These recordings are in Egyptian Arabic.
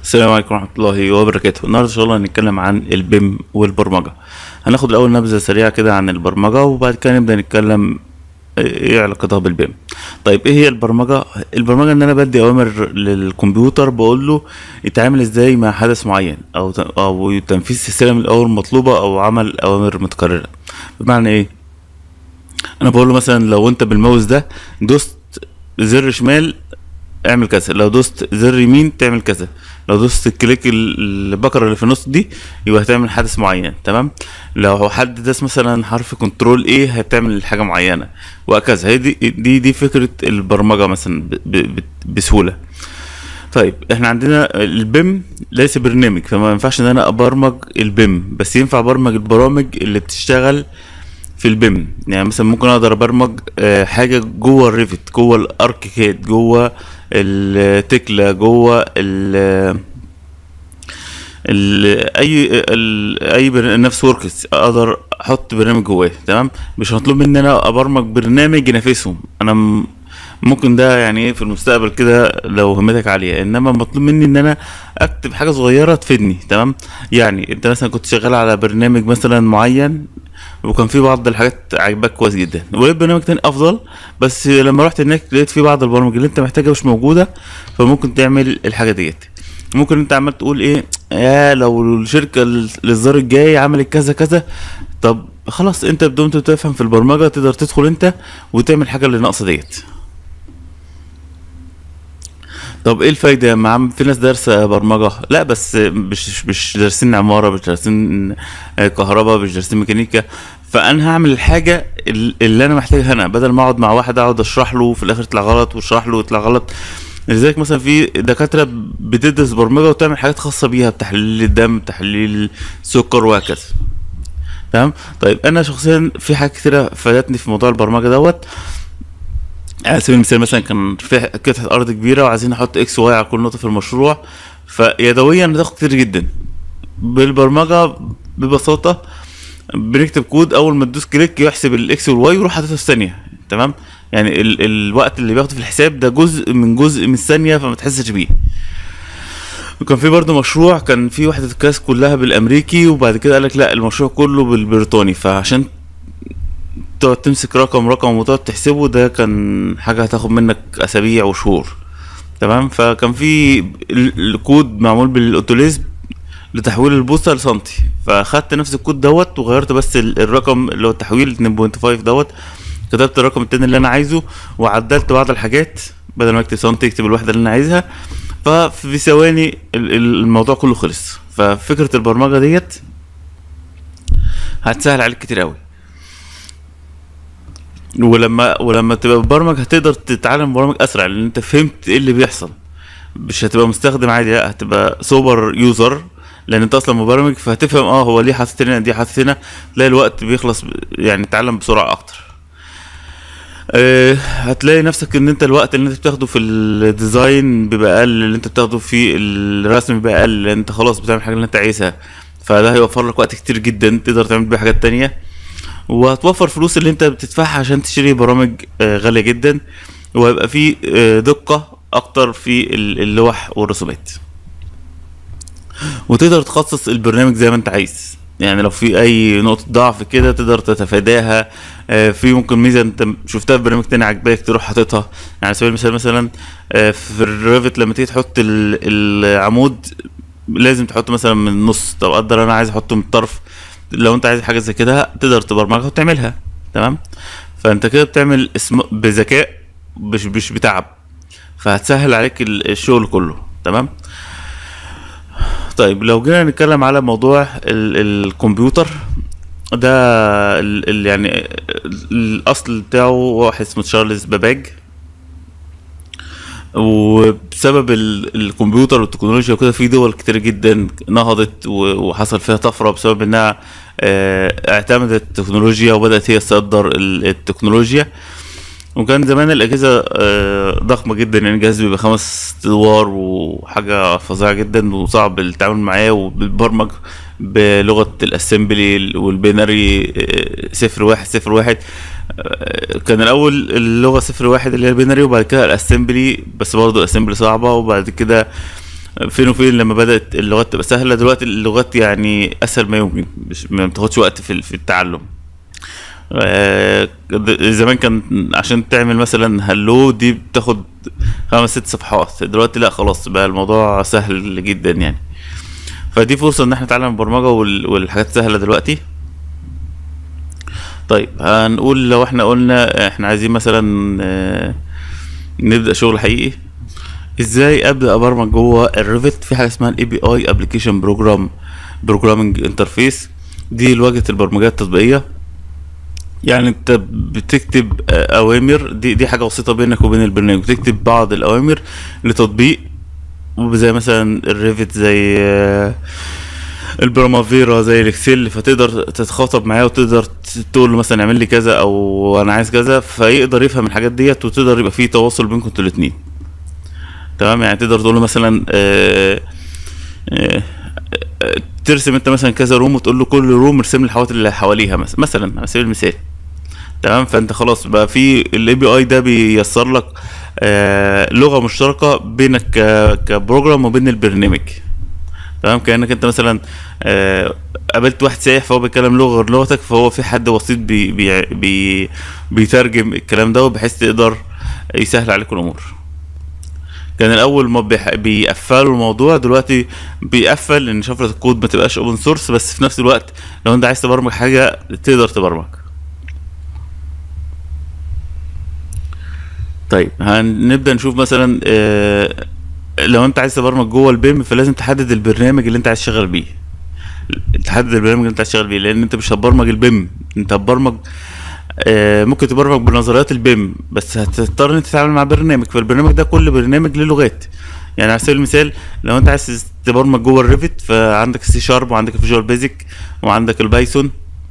السلام عليكم ورحمة الله وبركاته النهاردة إن شاء الله هنتكلم عن البيم والبرمجة هناخد الأول نبذة سريعة كده عن البرمجة وبعد كده نبدأ نتكلم ايه علاقتها بالبيم طيب ايه هي البرمجة البرمجة ان انا بدي اوامر للكمبيوتر بقول له يتعامل ازاي مع حدث معين او ت- او تنفيذ سلسلة من الاوامر المطلوبة او عمل اوامر متكررة بمعنى ايه انا بقول له مثلا لو انت بالماوس ده دوست زر شمال اعمل كذا لو دوست زر يمين تعمل كذا لو دوست كليك ال- البكرة اللي في النص دي يبقى هتعمل حدث معين تمام لو حد داس مثلا حرف كنترول ايه هتعمل حاجة معينة وهكذا هي دي دي دي فكرة البرمجة مثلا ب- ب- بسهولة طيب احنا عندنا البيم ليس برنامج فما ينفعش ان انا ابرمج البيم بس ينفع ابرمج البرامج اللي بتشتغل في البيم يعني مثلا ممكن اقدر ابرمج آه، حاجه جوه الريفت جوه الاركيكاد جوه التكلا جوه ال ال اي ال اي بر- نفس وركس اقدر احط برنامج جواه تمام مش مطلوب مني انا ابرمج برنامج ينافسهم انا م- ممكن ده يعني ايه في المستقبل كده لو همتك عاليه انما مطلوب مني ان انا اكتب حاجه صغيره تفيدني تمام يعني انت مثلا كنت شغال على برنامج مثلا معين وكان في بعض الحاجات عاجباك كويس جدا ولقيت برنامج تاني افضل بس لما رحت هناك لقيت في بعض البرامج اللي انت محتاجها مش موجوده فممكن تعمل الحاجه ديت ممكن انت عمال تقول ايه يا لو الشركه ال- الاصدار الجاي عملت كذا كذا طب خلاص انت بدون انت تفهم في البرمجه تقدر تدخل انت وتعمل الحاجه اللي ناقصه ديت طب ايه الفايده يا عم في ناس دارسه برمجه لا بس مش مش دارسين عماره مش دارسين آه، كهرباء مش دارسين ميكانيكا فانا هعمل الحاجه ال- اللي انا محتاجها انا بدل ما اقعد مع واحد اقعد اشرح له وفي الاخر يطلع غلط واشرح له ويطلع غلط لذلك مثلا في دكاتره بتدرس برمجه وتعمل حاجات خاصه بيها بتحليل الدم تحليل السكر وهكذا تمام طيب انا شخصيا في حاجات كتيره فادتني في موضوع البرمجه دوت على سبيل المثال مثلا كان في قطعة أرض كبيرة وعايزين نحط إكس وواي على كل نقطة في المشروع فيدويا هتاخد كتير جدا بالبرمجة ببساطة بنكتب كود أول ما تدوس كليك يحسب الإكس والواي ويروح حاططها في ثانية تمام يعني ال الوقت اللي بياخده في الحساب ده جزء من جزء من الثانية فما تحسش بيه وكان في برضه مشروع كان في وحدة الكاس كلها بالأمريكي وبعد كده قالك لا المشروع كله بالبريطاني فعشان تقعد تمسك رقم رقم وتقعد تحسبه ده كان حاجة هتاخد منك أسابيع وشهور تمام فكان في ال- الكود معمول بالاوتوليزم لتحويل البوصة لسنتي فاخدت نفس الكود دوت وغيرت بس ال- الرقم اللي هو التحويل 2.5 دوت كتبت الرقم التاني اللي انا عايزه وعدلت بعض الحاجات بدل ما اكتب سنتي اكتب الوحدة اللي انا عايزها ففي ثواني ال- ال- الموضوع كله خلص ففكرة البرمجة ديت هتسهل عليك كتير قوي ولما ولما تبقى بتبرمج هتقدر تتعلم برامج اسرع لان انت فهمت ايه اللي بيحصل مش هتبقى مستخدم عادي لا هتبقى سوبر يوزر لان انت اصلا مبرمج فهتفهم اه هو ليه حاطط هنا دي حاطط هنا تلاقي الوقت بيخلص ب- يعني تتعلم بسرعه اكتر آه، هتلاقي نفسك ان انت الوقت اللي انت بتاخده في الديزاين بيبقى اقل اللي انت بتاخده في الرسم بيبقى اقل لان انت خلاص بتعمل حاجه اللي انت عايزها فده هيوفر لك وقت كتير جدا تقدر تعمل بيه حاجات تانية وهتوفر فلوس اللي انت بتدفعها عشان تشتري برامج آه، غالية جدا وهيبقى في آه، دقة اكتر في ال- اللوح والرسومات وتقدر تخصص البرنامج زي ما انت عايز يعني لو في اي نقطة ضعف كده تقدر تتفاداها آه، في ممكن ميزة انت شفتها في برنامج تاني عجباك تروح حاططها يعني على سبيل المثال مثلا آه، في الريفت لما تيجي تحط ال- العمود لازم تحطه مثلا من النص طب اقدر انا عايز احطه من الطرف لو انت عايز حاجه زي كده تقدر تبرمجها وتعملها تمام فانت كده بتعمل اسم بذكاء مش مش بتعب فهتسهل عليك ال- الشغل كله تمام طيب لو جينا نتكلم على موضوع ال الكمبيوتر ده ال ال يعني ال- الاصل بتاعه واحد اسمه تشارلز باباج وبسبب ال- الكمبيوتر والتكنولوجيا وكده في دول كتير جدا نهضت و- وحصل فيها طفرة بسبب انها آه، اعتمدت التكنولوجيا وبدأت هي تصدر ال- التكنولوجيا وكان زمان الأجهزة آه، ضخمة جدا يعني الجهاز بيبقى خمس أدوار وحاجة فظيعة جدا وصعب التعامل معاه وبتبرمج بلغة الأسمبلي والبيناري آه، صفر واحد صفر واحد آه، كان الأول اللغة صفر واحد اللي هي البيناري وبعد كده الأسمبلي بس برضه الأسمبلي صعبة وبعد كده فين وفين لما بدات اللغات تبقى سهله دلوقتي اللغات يعني اسهل ما يمكن مش ما بتاخدش وقت في في التعلم آه، زمان كان عشان تعمل مثلا هلو دي بتاخد خمس ست صفحات دلوقتي لا خلاص بقى الموضوع سهل جدا يعني فدي فرصة ان احنا نتعلم البرمجة وال- والحاجات سهلة دلوقتي طيب هنقول لو احنا قلنا احنا عايزين مثلا آه، نبدأ شغل حقيقي ازاي ابدا ابرمج جوه الريفت في حاجه اسمها الاي بي اي ابلكيشن بروجرام بروجرامنج انترفيس دي واجهه البرمجيه التطبيقيه يعني انت بتكتب آه، اوامر دي دي حاجه بسيطه بينك وبين البرنامج بتكتب بعض الاوامر لتطبيق زي مثلا الريفت زي آه، البرامافيرا زي الاكسل فتقدر تتخاطب معاه وتقدر ت- تقول له مثلا اعمل لي كذا او انا عايز كذا فيقدر يفهم الحاجات ديت وتقدر يبقى في تواصل بينكم انتوا الاتنين تمام يعني تقدر تقول له مثلا آه، آه، آه، ترسم انت مثلا كذا روم وتقول له كل روم ارسم لي الحوائط اللي حواليها مثلا مثلا على سبيل المثال تمام فانت خلاص بقى في الاي بي اي ده بييسر لك آه، لغه مشتركه بينك ك- كبروجرام وبين البرنامج تمام كانك انت مثلا آه، قابلت واحد سايح فهو بيتكلم لغه غير لغتك فهو في حد وسيط بي بي بي بيترجم الكلام ده بحيث تقدر يسهل عليك الامور كان الاول ما بيح- بيقفلوا الموضوع دلوقتي بيقفل ان شفره الكود ما تبقاش اوبن سورس بس في نفس الوقت لو انت عايز تبرمج حاجه تقدر تبرمج طيب هنبدا نشوف مثلا آه، لو انت عايز تبرمج جوه البيم فلازم تحدد البرنامج اللي انت عايز تشتغل بيه تحدد البرنامج اللي انت عايز تشتغل بيه لان انت مش هتبرمج البيم انت هتبرمج آه، ممكن تبرمج بنظريات البيم بس هتضطر ان انت تتعامل مع برنامج فالبرنامج ده كل برنامج له لغات يعني على سبيل المثال لو انت عايز تبرمج جوه الريفت فعندك السي شارب وعندك الفيجوال بيزك وعندك البايثون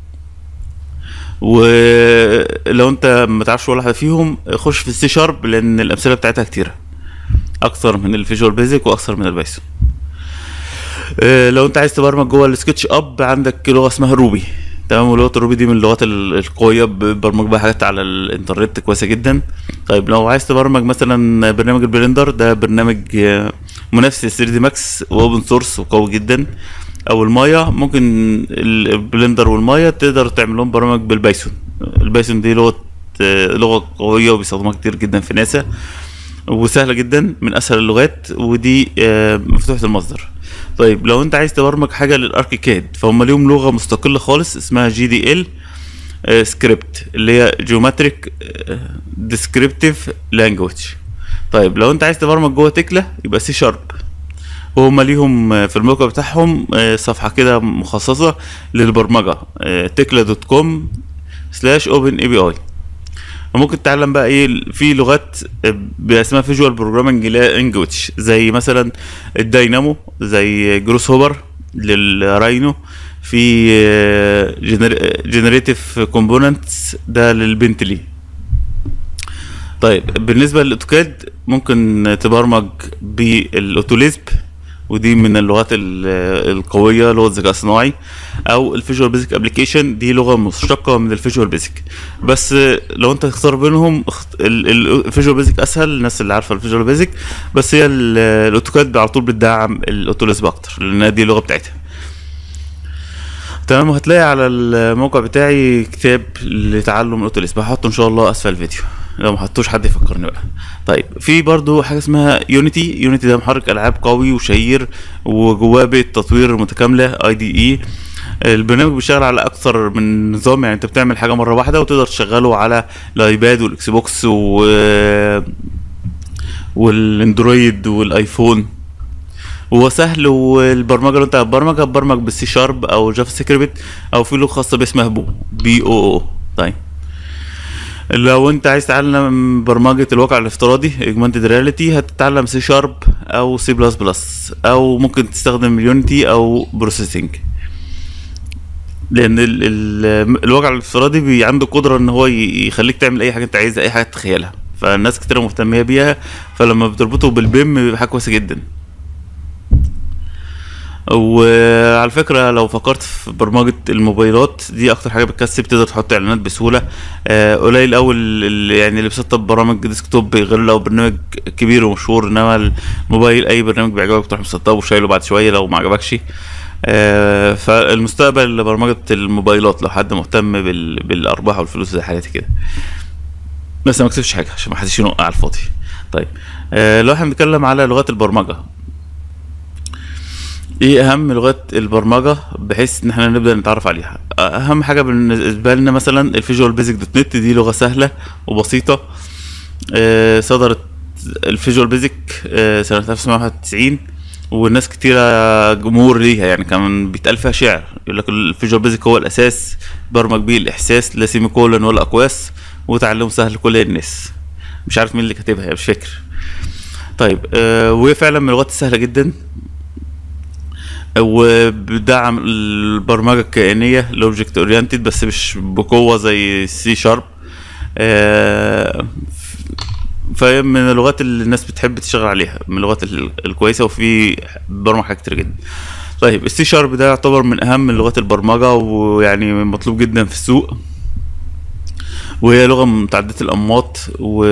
ولو انت ما تعرفش ولا واحده فيهم خش في السي شارب لان الامثله بتاعتها كتيره اكتر من الفيجوال بيزك واكثر من البايثون آه، لو انت عايز تبرمج جوه السكتش اب عندك لغه اسمها روبي تمام ولغه الروبي دي من اللغات ال- القويه ببرمج بيها حاجات على الانترنت كويسه جدا طيب لو عايز تبرمج مثلا برنامج البلندر ده برنامج آه، منافس ل 3 دي ماكس واوبن سورس وقوي جدا او المايا ممكن البلندر والمايا تقدر تعمل لهم برامج بالبايثون البايثون دي لغه آه، لغه قويه وبيستخدموها كتير جدا في ناسا وسهله جدا من اسهل اللغات ودي آه، مفتوحه المصدر طيب لو انت عايز تبرمج حاجه للاركيكاد فهم ليهم لغه مستقله خالص اسمها جي دي ال سكريبت اللي هي جيومتريك ديسكريبتيف لانجوج طيب لو انت عايز تبرمج جوه تكلا يبقى سي شارب وهم ليهم آه، في الموقع بتاعهم آه، صفحه كده مخصصه للبرمجه تكلا دوت كوم سلاش اوبن اي بي اي وممكن تتعلم بقى ايه في لغات بيبقى اسمها فيجوال بروجرامنج لانجوج زي مثلا الداينامو زي جروس هوبر للراينو في جنريتيف كومبوننتس ده للبنتلي طيب بالنسبه للاوتوكاد ممكن تبرمج بالاوتوليزب ودي من اللغات ال- القويه لغه الذكاء الصناعي او الفيجوال بيزك ابلكيشن دي لغه مشتقه من الفيجوال بيزك بس لو انت تختار بينهم الفيجوال بيزك اسهل الناس اللي عارفه الفيجوال بيزك بس هي ال- الاوتوكاد على طول بتدعم الاوتوليزب اكتر لان دي اللغه بتاعتها تمام وهتلاقي على الموقع بتاعي كتاب لتعلم الاوتوليزب هحطه ان شاء الله اسفل الفيديو لو ما حطوش حد يفكرني بقى طيب في برضو حاجه اسمها يونيتي يونيتي ده محرك العاب قوي وشهير وجواه بيئه تطوير متكامله اي دي اي البرنامج بيشتغل على اكثر من نظام يعني انت بتعمل حاجه مره واحده وتقدر تشغله على الايباد والاكس بوكس و والاندرويد والايفون هو سهل والبرمجه لو انت هتبرمج هتبرمج بالسي شارب او جافا سكريبت او في لغه خاصه باسمها بو بي او او طيب لو انت عايز تتعلم برمجه الواقع الافتراضي اجمانتد رياليتي هتتعلم سي شارب او سي بلس بلس او ممكن تستخدم يونيتي او بروسيسنج لان ال ال الواقع الافتراضي بي عنده قدره ان هو ي- يخليك تعمل اي حاجه انت عايزها اي حاجه تتخيلها فالناس كتير مهتميه بيها فلما بتربطه بالبيم بيبقى حاجه كويسه جدا وعلى فكرة لو فكرت في برمجة الموبايلات دي أكتر حاجة بتكسب تقدر تحط إعلانات بسهولة آه، قليل أوي اللي يعني اللي بيسطب برامج ديسكتوب غير لو برنامج كبير ومشهور إنما الموبايل أي برنامج بيعجبك تروح مسطبه وشايله بعد شوية لو ما عجبكش آه، فالمستقبل لبرمجة الموبايلات لو حد مهتم بال... بالأرباح والفلوس زي حالتي كده بس ما كتبش حاجة عشان ما حدش ينق على الفاضي طيب آه، لو احنا بنتكلم على لغات البرمجة ايه اهم لغات البرمجه بحيث ان احنا نبدا نتعرف عليها اهم حاجه بالنسبه لنا مثلا الفيجوال بيزك دوت نت دي لغه سهله وبسيطه آه، صدرت الفيجوال بيزك آه، سنه 1991 والناس كتيرة جمهور ليها يعني كان بيتقال فيها شعر يقول لك الفيجوال بيزك هو الاساس برمج بيه الاحساس لا سيمي كولون ولا اقواس وتعلمه سهل لكل الناس مش عارف مين اللي كاتبها مش فاكر طيب آه وهي فعلا من اللغات السهله جدا وبدعم البرمجه الكائنيه الاوبجكت اورينتد بس مش بقوه زي سي شارب فهي من اللغات اللي الناس بتحب تشتغل عليها من اللغات ال- الكويسه وفي برمجه حاجات كتير جدا طيب السي شارب ده يعتبر من اهم لغات البرمجه ويعني مطلوب جدا في السوق وهي لغه متعدده الانماط و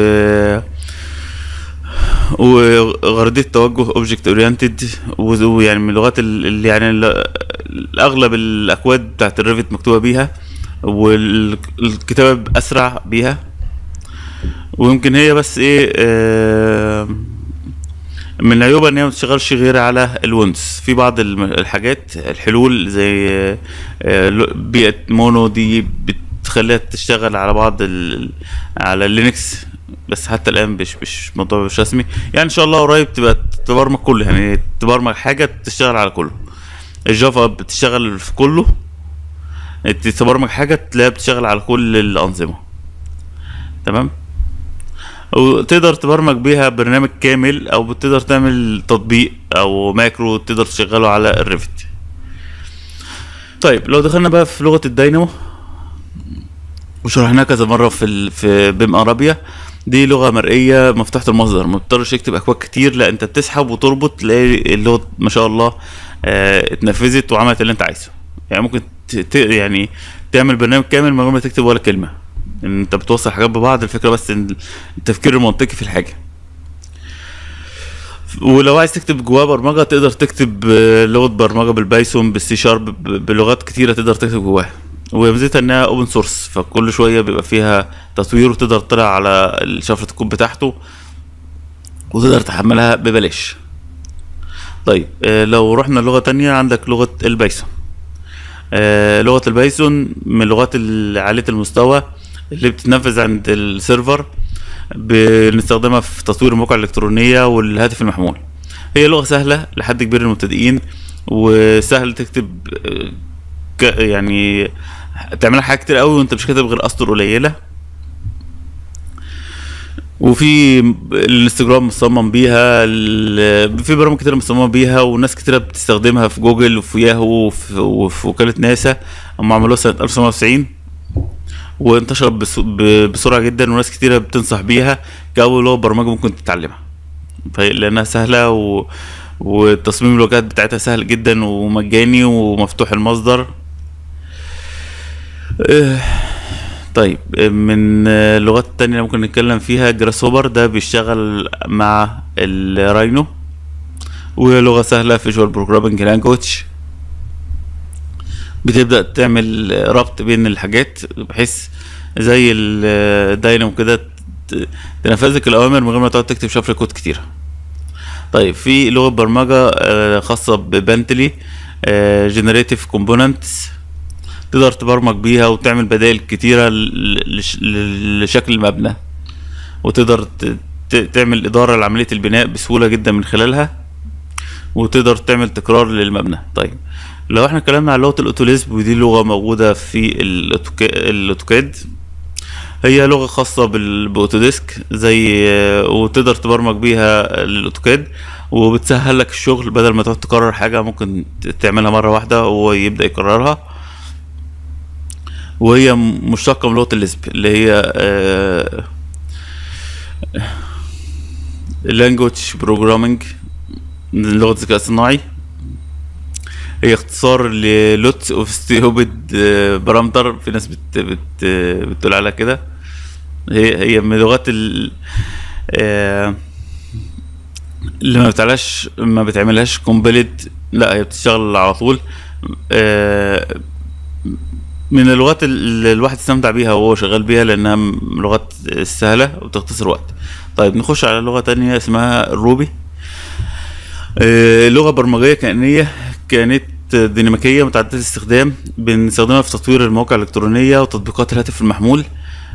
وغرضية التوجه اوبجكت اورينتد ويعني من اللغات ال- اللي يعني ال- اغلب الاكواد بتاعت الريفت مكتوبه بيها والكتابه اسرع بيها ويمكن هي بس ايه آه، من عيوبها ان هي ما بتشتغلش غير على الويندوز في بعض الم- الحاجات الحلول زي آه، آه، لو- بيئه مونو دي بتخليها تشتغل على بعض ال... على اللينكس بس حتى الان مش مش موضوع مش رسمي يعني ان شاء الله قريب تبقى تبرمج كله يعني تبرمج حاجه تشتغل على كله الجافا بتشتغل في كله انت تبرمج حاجه تلاقيها بتشتغل على كل الانظمه تمام وتقدر تبرمج بيها برنامج كامل او تقدر تعمل تطبيق او ماكرو تقدر تشغله على الريفت طيب لو دخلنا بقى في لغه الداينامو وشرحناها كذا مره في ال... في بيم ارابيا دي لغه مرئيه مفتوحه المصدر ما بتضطرش تكتب اكواد كتير لا انت بتسحب وتربط تلاقي اللغه ما شاء الله آه اتنفذت وعملت اللي انت عايزه يعني ممكن ت... ت... يعني تعمل برنامج كامل من غير ما تكتب ولا كلمه ان انت بتوصل حاجات ببعض الفكره بس ان التفكير المنطقي في الحاجه ولو عايز تكتب جواه برمجه تقدر تكتب آه، لغه برمجه بالبايثون بالسي شارب ب- بلغات كتيره تقدر تكتب جواها وميزتها انها اوبن سورس فكل شويه بيبقى فيها تطوير وتقدر تطلع على شفره الكود بتاعته وتقدر تحملها ببلاش طيب آه، لو رحنا لغه تانية عندك لغه البايثون آه، لغه البايثون من اللغات اللي عاليه المستوى اللي بتتنفذ عند السيرفر بنستخدمها في تطوير المواقع الإلكترونية والهاتف المحمول هي لغة سهلة لحد كبير المبتدئين وسهل تكتب آه، ك- يعني تعملها حاجات كتير قوي وانت مش كاتب غير اسطر قليلة وفي الانستجرام مصمم بيها ال- في برامج كتير مصممة بيها وناس كتيرة بتستخدمها في جوجل وفي ياهو وفي, وفي وكالة ناسا هم عملوها سنة 1990 وانتشرت بس- ب- بسرعة جدا وناس كتيرة بتنصح بيها كأول لغة برمجة ممكن تتعلمها فهي- لأنها سهلة و... وتصميم الواجهات بتاعتها سهل جدا ومجاني ومفتوح المصدر آه، طيب آه، من آه، اللغات التانية اللي ممكن نتكلم فيها جراس هوبر ده بيشتغل مع الراينو وهي لغة سهلة فيجوال بروجرامنج لانجوج بتبدأ تعمل ربط بين الحاجات بحيث زي الداينامو كده ت- تنفذ لك الأوامر من غير ما تقعد تكتب شفرة كود كتيرة طيب في لغة برمجة آه، خاصة ببنتلي جنريتيف كومبوننتس تقدر تبرمج بيها وتعمل بدائل كتيرة ل- لش- ل- لشكل المبنى وتقدر ت- ت- تعمل إدارة لعملية البناء بسهولة جدا من خلالها وتقدر تعمل تكرار للمبنى طيب لو احنا اتكلمنا عن لغة الأوتوليسب ودي لغة موجودة في الأوتوكا- الأوتوكاد هي لغة خاصة بال- بأوتوديسك زي وتقدر تبرمج بيها الأوتوكاد وبتسهل لك الشغل بدل ما تقعد تكرر حاجة ممكن ت- تعملها مرة واحدة وهو يبدأ يكررها وهي م- مشتقة من لغة الليسب اللي هي آه، language programming من لغة الذكاء الصناعي هي اختصار للوتس اوف ستيوبد بارامتر في ناس بت بت بتقول عليها كده هي هي من لغات ال آه، اللي ما بتعملهاش ما بتعملهاش كومبليت لا هي بتشتغل على طول آه، من اللغات اللي الواحد يستمتع بيها وهو شغال بيها لانها من اللغات السهله وبتختصر وقت طيب نخش على لغه تانية اسمها الروبي آه، لغه برمجيه كائنيه كانت ديناميكيه متعدده الاستخدام بنستخدمها في تطوير المواقع الالكترونيه وتطبيقات الهاتف المحمول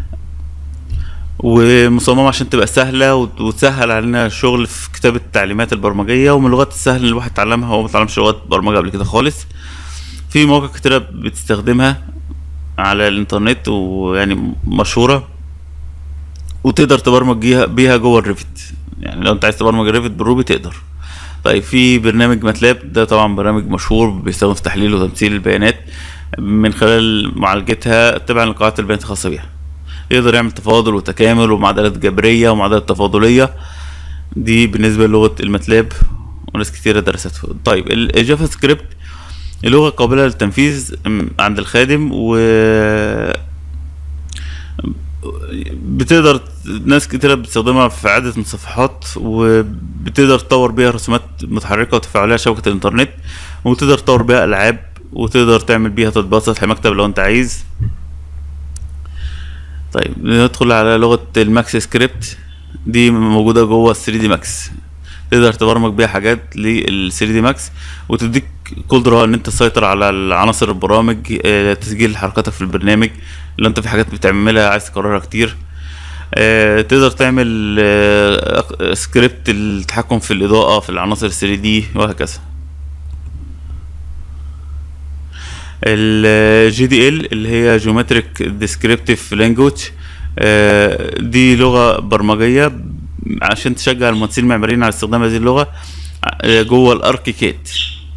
ومصممة عشان تبقى سهلة وت- وتسهل علينا الشغل في كتابة التعليمات البرمجية ومن اللغات السهلة اللي الواحد يتعلمها هو متعلمش لغات برمجة قبل كده خالص في مواقع كتيرة بتستخدمها على الانترنت ويعني مشهورة وتقدر تبرمج بيها بيها جوه الريفت يعني لو انت عايز تبرمج الريفت بالروبي تقدر طيب في برنامج ماتلاب ده طبعا برنامج مشهور بيستخدم في تحليل وتمثيل البيانات من خلال معالجتها تبعا لقواعد البيانات الخاصة بيها يقدر يعمل تفاضل وتكامل ومعادلات جبرية ومعادلات تفاضلية دي بالنسبة للغة الماتلاب وناس كتيرة درسته طيب ال- الجافا سكريبت لغة قابلة للتنفيذ م- عند الخادم و بتقدر ناس كتيرة بتستخدمها في عدة متصفحات وبتقدر تطور بيها رسومات متحركة وتفاعلية على شبكة الإنترنت وتقدر تطور بيها ألعاب وتقدر تعمل بيها تطبيقات سطح مكتب لو أنت عايز طيب ندخل على لغة الماكس سكريبت دي موجودة جوه ال 3 دي ماكس تقدر تبرمج بيها حاجات لل 3 دي ماكس وتديك قدرة ان انت تسيطر على العناصر البرامج آه، تسجيل حركاتك في البرنامج لو انت في حاجات بتعملها عايز تكررها كتير آه، تقدر تعمل آه، أق- سكريبت التحكم في الإضاءة في العناصر 3 دي وهكذا الجي دي ال اللي هي جيومتريك ديسكريبتيف لانجوج دي لغه برمجيه عشان تشجع المهندسين المعماريين على استخدام هذه اللغه آه، جوه الاركيكاد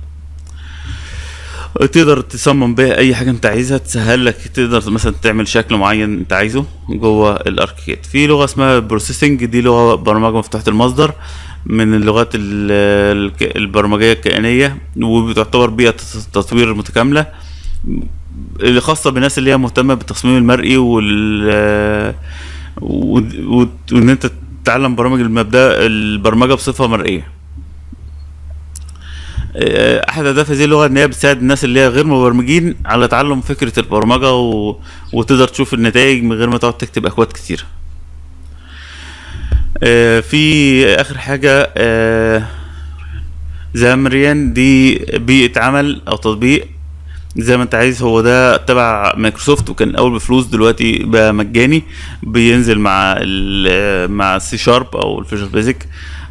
تقدر تصمم بيها اي حاجه انت عايزها تسهل لك تقدر مثلا تعمل شكل معين انت عايزه جوه الاركيكاد في لغه اسمها بروسيسنج دي لغه برمجه مفتوحه المصدر من اللغات ال- الك- البرمجيه الكائنيه وبتعتبر بيئه تطوير متكامله اللي خاصه بالناس اللي هي مهتمه بالتصميم المرئي وال و- و- وان انت تتعلم برامج المبدا البرمجه بصفه مرئيه آه، احد اهداف هذه اللغه ان هي بتساعد الناس اللي هي غير مبرمجين على تعلم فكره البرمجه و... وتقدر تشوف النتائج من غير ما تقعد تكتب اكواد كتير آه، في اخر حاجه آه، زامريان دي بيئه عمل او تطبيق زي ما انت عايز هو ده تبع مايكروسوفت وكان الاول بفلوس دلوقتي بقى مجاني بينزل مع ال مع السي شارب او الفيجوال بيزك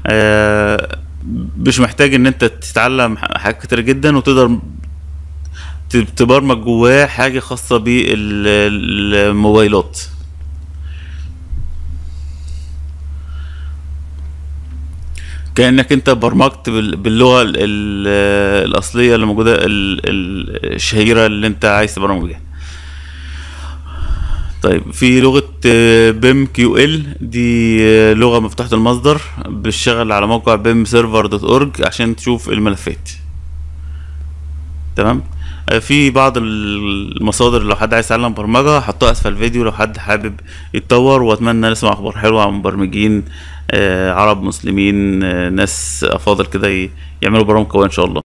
مش محتاج ان انت تتعلم حاجات كتير جدا وتقدر ت- تبرمج جواه حاجه خاصه بالموبايلات كانك انت برمجت بال- باللغه ال- ال- الاصليه اللي موجوده ال- ال- الشهيره اللي انت عايز تبرمج بيها طيب في لغة بيم كيو ال دي آه، لغة مفتوحة المصدر بتشتغل على موقع بيم سيرفر دوت اورج عشان تشوف الملفات تمام آه، في بعض المصادر لو حد عايز يتعلم برمجة هحطها اسفل الفيديو لو حد حابب يتطور واتمنى نسمع اخبار حلوة عن مبرمجين آه، عرب مسلمين آه، ناس افاضل كده ي- يعملوا برامج قوية ان شاء الله